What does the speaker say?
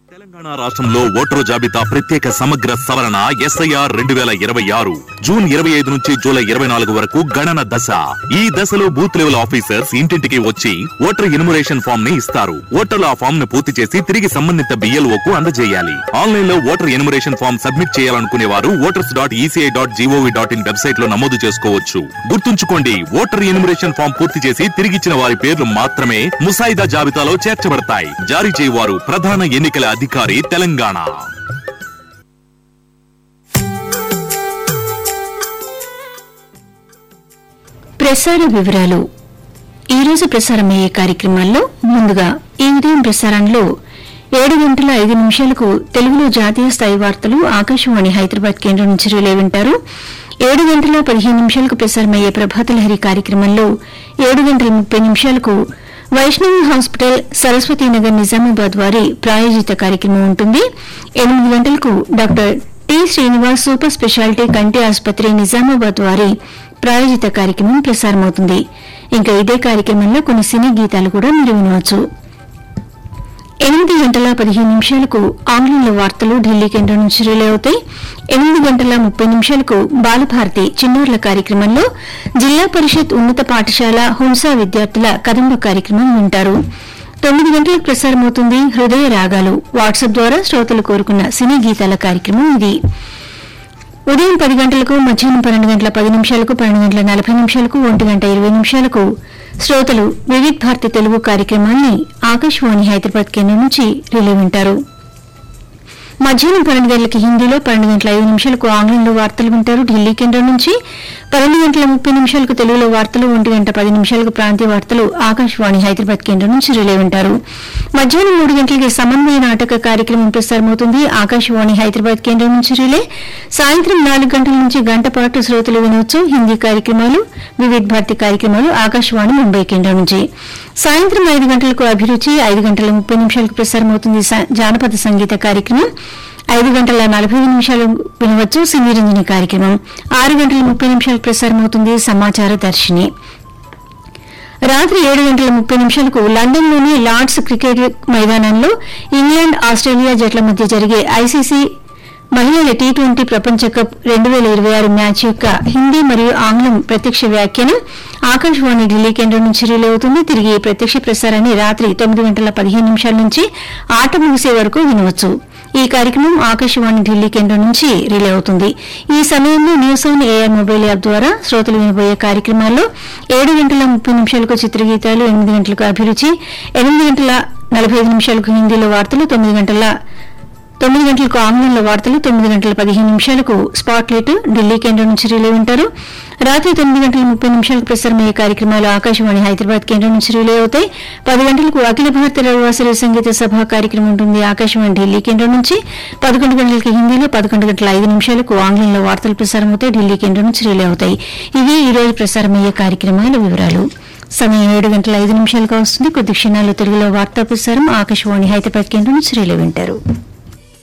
తెలంగాణ రాష్ట్రంలో ఓటరు జాబితా ప్రత్యేక సమగ్ర సవరణ ఎస్ఐఆర్ రెండు వేల ఇరవై ఆరు జూన్ ఇరవై ఐదు నుంచి జూలై ఇరవై నాలుగు వరకు గణన దశ ఈ దశలో బూత్ లెవెల్ ఆఫీసర్స్ ఇంటింటికి వచ్చి ఓటర్ ఇన్మురేషన్ ఫామ్ ని ఇస్తారు ఓటర్లు ఆ ఫామ్ ను పూర్తి చేసి తిరిగి సంబంధిత బిఎల్ఓ కు అందజేయాలి ఆన్లైన్ లో ఓటర్ ఇన్మురేషన్ ఫామ్ సబ్మిట్ చేయాలనుకునే వారు voters dot ECI dot gov dot in website లో నమోదు చేసుకోవచ్చు గుర్తుంచుకోండి ఓటర్ ఇన్మురేషన్ ఫామ్ పూర్తి చేసి తిరిగిచ్చిన వారి పేర్లు మాత్రమే ముసాయిదా జాబితాలో చేర్చబడతాయి జారీ చేయవారు ప్రధాన ఎన్నికల అధికారి తెలంగాణ ప్రసార వివరాలు ఈరోజు ప్రసారమయ్యే కార్యక్రమాల్లో ముందుగా ఈ ఉదయం ప్రసారంలో ఏడు గంటల ఐదు నిమిషాలకు తెలుగులో జాతీయ స్థాయి వార్తలు ఆకాశవాణి హైదరాబాద్ కేంద్రం నుంచి రిలే వింటారు ఏడు గంటల పదిహేను నిమిషాలకు ప్రసారమయ్యే ప్రభాత లహరి కార్యక్రమంలో ఏడు గంటల ముప్పై నిమిషాలకు వైష్ణవి హాస్పిటల్ సరస్వతీనగర్ నిజామాబాద్ వారి ప్రాయోజిత కార్యక్రమం ఉంటుంది ఎనిమిది గంటలకు doctor T Srinivas super speciality కంటి ఆసుపత్రి నిజామాబాద్ వారి ప్రాయోజిత కార్యక్రమం ప్రసారమవుతుంది ఇంకా ఇదే కార్యక్రమంలో కొన్ని సినీ గీతాలు కూడా మీరు వినవచ్చు ఎనిమిది గంటల పదిహేను నిమిషాలకు ఆంగ్లంలో వార్తలు ఢిల్లీ కేంద్రం నుంచి రిలే అవుతాయి ఎనిమిది గంటల ముప్పై నిమిషాలకు బాలభారతి చిన్నారుల కార్యక్రమంలో జిల్లా పరిషత్ ఉన్నత పాఠశాల హుంసా విద్యార్థుల కదంబ కార్యక్రమం వింటారు తొమ్మిది గంటలకు ప్రసారమవుతుంది హృదయ రాగాలు వాట్సాప్ ద్వారా శ్రోతలు కోరుకున్న సినీ గీతాల కార్యక్రమం ఇది ఉదయం పది గంటలకు మధ్యాహ్నం పన్నెండు గంటల పది నిమిషాలకు పన్నెండు గంటల నలభై నిమిషాలకు ఒంటి గంట ఇరవై నిమిషాలకు శ్రోతలు వివిధ్ భారతి తెలుగు కార్యక్రమాన్ని ఆకాశవాణి హైదరాబాద్ కేంద్రం నుంచి రిలే వింటారు మధ్యాహ్నం పన్నెండు గంటలకి హిందీలో పన్నెండు గంటల ఐదు నిమిషాలకు ఆంగ్లంలో వార్తలు వింటారు ఢిల్లీ కేంద్రం నుంచి పన్నెండు గంటల ముప్పై నిమిషాలకు తెలుగులో వార్తలు ఒంటి గంట పది నిమిషాలకు ప్రాంతీయ వార్తలు ఆకాశవాణి హైదరాబాద్ కేంద్రం నుంచి రిలే వింటారు మధ్యాహ్నం మూడు గంటలకి సమన్వయ నాటక కార్యక్రమం ప్రసారమవుతుంది ఆకాశవాణి హైదరాబాద్ కేంద్రం నుంచి రిలే సాయంత్రం నాలుగు గంటల నుంచి గంట పాటు శ్రోతలు వినవచ్చు హిందీ కార్యక్రమాలు వివిధ భారతి కార్యక్రమాలు ఆకాశవాణి ముంబై కేంద్రం నుంచి సాయంత్రం ఐదు గంటలకు అభిరుచి ఐదు గంటల ముప్పై నిమిషాలకు ప్రసారమవుతుంది స- జానపద సంగీత కార్యక్రమం ఐదు గంటల నలభై ఐదు నిమిషాలు వినవచ్చు సినీరంజని కార్యక్రమం ఆరు గంటల ముప్పై నిమిషాలకు ప్రసారమవుతుంది సమాచార దర్శిని రాత్రి ఏడు గంటల ముప్పై నిమిషాలకు లండన్లోని లార్డ్స్ క్రికెట్ మైదానంలో ఇంగ్లాండ్ ఆస్ట్రేలియా జట్ల మధ్య జరిగే ఐసీసీ మహిళల టీ ట్వంటీ ప్రపంచ కప్ రెండు వేల ఇరవై ఆరు మ్యాచ్ యొక్క హిందీ మరియు ఆంగ్లం ప్రత్యక్ష వ్యాఖ్యానం ఆకాశవాణి ఢిల్లీ కేంద్రం నుంచి రిలే అవుతుంది తిరిగి ఈ ప్రత్యక్ష ప్రసారాన్ని రాత్రి తొమ్మిది గంటల పదిహేను నిమిషాల నుంచి ఆట ముగిసే వరకు వినవచ్చు ఈ కార్యక్రమం ఆకాశవాణి ఢిల్లీ కేంద్రం నుంచి రిలే అవుతుంది ఈ సమయంలో news on AR mobile app ద్వారా శ్రోతలు వినబోయే కార్యక్రమాల్లో ఏడు గంటల ముప్పై నిమిషాలకు చిత్రగీతాలు ఎనిమిది గంటలకు అభిరుచి ఎనిమిది గంటల నలభై ఐదు నిమిషాలకు హిందీలో వార్తలు తొమ్మిది గంటల తొమ్మిది గంటలకు ఆంగ్లంలో వార్తలు తొమ్మిది గంటల పదిహేను నిమిషాలకు స్పాట్లైట్ ఢిల్లీ కేంద్రం నుంచి రిలే ఉంటారు రాత్రి తొమ్మిది గంటల ముప్పై నిమిషాలకు ప్రసారమయ్యే కార్యక్రమాలు ఆకాశవాణి హైదరాబాద్ కేంద్రం నుంచి రిలే అవుతాయి పది గంటలకు అఖిల భారత రవివాసరి సంగీత సభ కార్యక్రమం ఉంటుంది ఆకాశవాణి ఢిల్లీ కేంద్రం నుంచి పదకొండు గంటలకి హిందీలో పదకొండు గంటల ఐదు నిమిషాలకు ఆంగ్లంలో వార్తలు ప్రసారమవుతాయి ఢిల్లీ కేంద్రం నుంచి రిలే అవుతాయి ఇవి ఈ రోజు ప్రసారమయ్యే కార్యక్రమాల వివరాలు సమయం ఏడు గంటల ఐదు నిమిషాలుగా వస్తుంది కొద్ది క్షణాల్లో తెలుగులో వార్తా ప్రసారం ఆకాశవాణి హైదరాబాద్ కేంద్రం నుంచి రిలే వింటారు